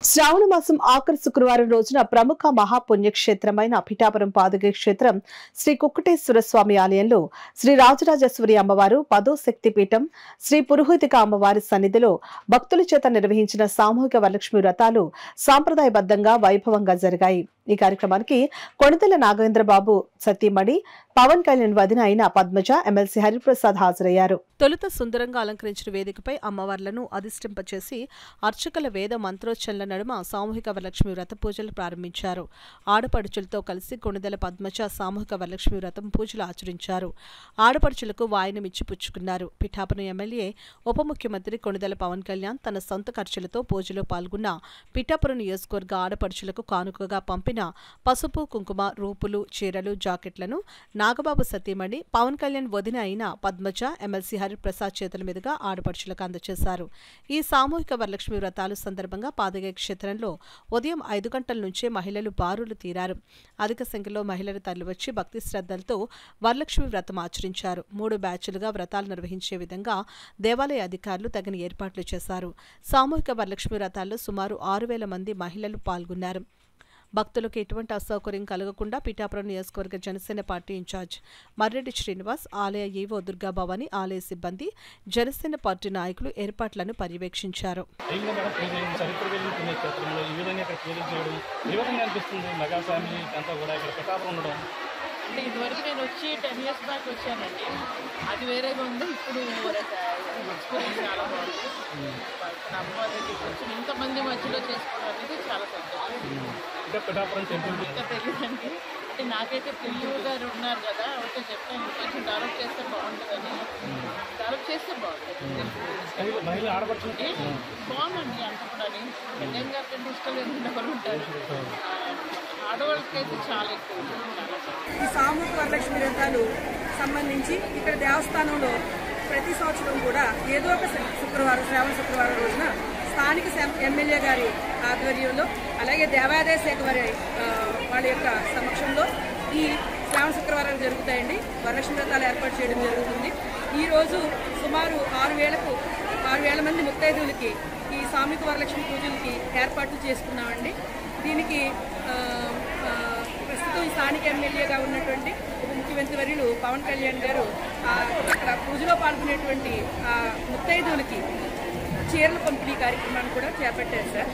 శ్రావణ మాసం ఆఖరి శుక్రవారం రోజున ప్రముఖ మహాపుణ్యక్షేత్రమైన పిఠాపురం పాదుకే క్షేత్రం శ్రీ కుక్కటేశ్వర స్వామి ఆలయంలో శ్రీ రాజరాజేశ్వరి అమ్మవారు పదో శక్తి పీఠం శ్రీ పురోహితిక అమ్మవారి సన్నిధిలో భక్తుల చేత నిర్వహించిన సామూహిక వరలక్ష్మి వ్రతాలు సాంప్రదాయబద్ధంగా వైభవంగా జరిగాయి ఈ కార్యక్రమానికి కొణితెల నాగేంద్రబాబు సతీమణి పవన్ కళ్యాణ్ వదిన అయిన పద్మజ ఎమ్మెల్సీ హరిప్రసాద్ హాజరయ్యారు తొలుత సుందరంగా అలంకరించిన వేదికపై అమ్మవార్లను అధిష్టింపచేసి అర్చకుల వేద మంత్రోచ్చరణల నడుమ సామూహిక వరలక్ష్మి వ్రత పూజలు ప్రారంభించారు ఆడపడుచులతో కలిసి కొణిదెల పద్మజ సామూహిక వరలక్ష్మి వ్రతం పూజలు ఆచరించారు ఆడపడుచులకు వాయనమిచ్చి పుచ్చుకున్నారు పిఠాపురం ఎమ్మెల్యే ఉప ముఖ్యమంత్రి కొణిదెల పవన్ కళ్యాణ్ తన సొంత ఖర్చులతో పూజలో పాల్గొన్న పిఠాపురం నియోజకవర్గ ఆడపడుచులకు కానుకగా పంపిన పసుపు కుంకుమ రూపులు చీరలు జాకెట్లను నాగబాబు సతీమణి పవన్ కళ్యాణ్ వదిన అయిన పద్మజ ఎమ్మెల్సీ హరిప్రసాద్ చేతుల మీదుగా ఆడపడుచులకు అందజేశారు ఈ సామూహిక వరలక్ష్మి వ్రతాలు సందర్భంగా పాదగే క్షేత్రంలో ఉదయం ఐదు గంటల నుంచే మహిళలు బారులు తీరారు అధిక సంఖ్యలో మహిళలు తరలివచ్చి భక్తి శ్రద్ధలతో వరలక్ష్మి వ్రతం ఆచరించారు మూడు బ్యాచ్లుగా వ్రతాలు నిర్వహించే విధంగా దేవాలయ అధికారులు తగిన ఏర్పాట్లు చేశారు సామూహిక వరలక్ష్మి వ్రతాల్లో సుమారు ఆరు వేల మంది మహిళలు పాల్గొన్నారు భక్తులకు ఎటువంటి అసౌకర్యం కలగకుండా పిఠాపురం నియోజకవర్గ జనసేన పార్టీ ఇన్ఛార్జ్ మర్రెడ్డి శ్రీనివాస్ ఆలయ ఈవో దుర్గాభవాని ఆలయ సిబ్బంది జనసేన పార్టీ నాయకులు ఏర్పాట్లను పర్యవేక్షించారు అయింది మేడం పూజ అయింది చరిత్ర వెళ్ళిన పుణ్యక్షేత్రంలో ఈ విధంగా ఇక్కడ పూజలు చేయడం ఏ విధంగా అనిపిస్తుంది మెగా ఫ్యామిలీ అంతా కూడా ఇక్కడ పిఠాపురం ఉండడం అంటే ఇదివరకు నేను వచ్చి టెన్ ఇయర్స్ బ్యాక్ వచ్చానండి అది వేరేగా ఉంది ఇప్పుడు ఎక్స్పీరియన్స్ చాలా బాగుంది ఇక్కడ అమ్మవారి దగ్గరికి వచ్చి ఇంతమంది మధ్యలో చేసుకోవడం అనేది చాలా సంతోషం ఇంకా పిఠాపురం టెంపుల్ ఇంకా తెలియదండి అంటే నాకైతే పిల్లలు గారు ఉన్నారు కదా అయితే చెప్పాను కొంచెం డెవలప్ చేస్తే బాగుంటుందని డెవలప్ చేస్తే బాగుంటుంది మహిళ మహిళ ఆడపడుచు ఏ, బాగుందండి అంత కూడా పెద్దయ్య గారి కంటే ఇష్టం లేకుండా ఎవరు ఉంటారు ఆ, ఆడవాళ్ళకైతే చాలా ఎక్కువ చాలా చాలా ఈ సామూహిక వరలక్ష్మి వ్రతాలు సంబంధించి ఇక్కడ దేవస్థానంలో ప్రతి సంవత్సరం కూడా ఏదో ఒక శు- శుక్రవారం శ్రావణ శుక్రవారం రోజున స్థానిక సెం- ఎమ్మెల్యే గారి ఆధ్వర్యంలో అలాగే దేవాదాయ శాఖ వారి ఆ, వాళ్ళ యొక్క సమక్షంలో ఈ శ్రావణ శుక్రవారాలు జరుగుతాయండి వరలక్ష్మి వ్రతాలు ఏర్పాటు చేయడం జరుగుతుంది ఈ రోజు సుమారు ఆరు వేలకు ఆరు వేల మంది ముత్తైదువులకి ఈ సామూహిక వరలక్ష్మి పూజలకి ఏర్పాట్లు చేసుకున్నామండి దీనికి ఆ, ఆ, ప్రస్తుతం ఈ స్థానిక ఎమ్మెల్యేగా ఉన్నటువంటి ఉప ముఖ్యమంత్రి వర్యులు పవన్ కళ్యాణ్ గారు ఆ, అక్కడ పూజలో పాల్గొనేటువంటి ఆ ముత్తైదువులకి చీరల పంపిణీ కార్యక్రమాన్ని కూడా చేపట్టారు సార్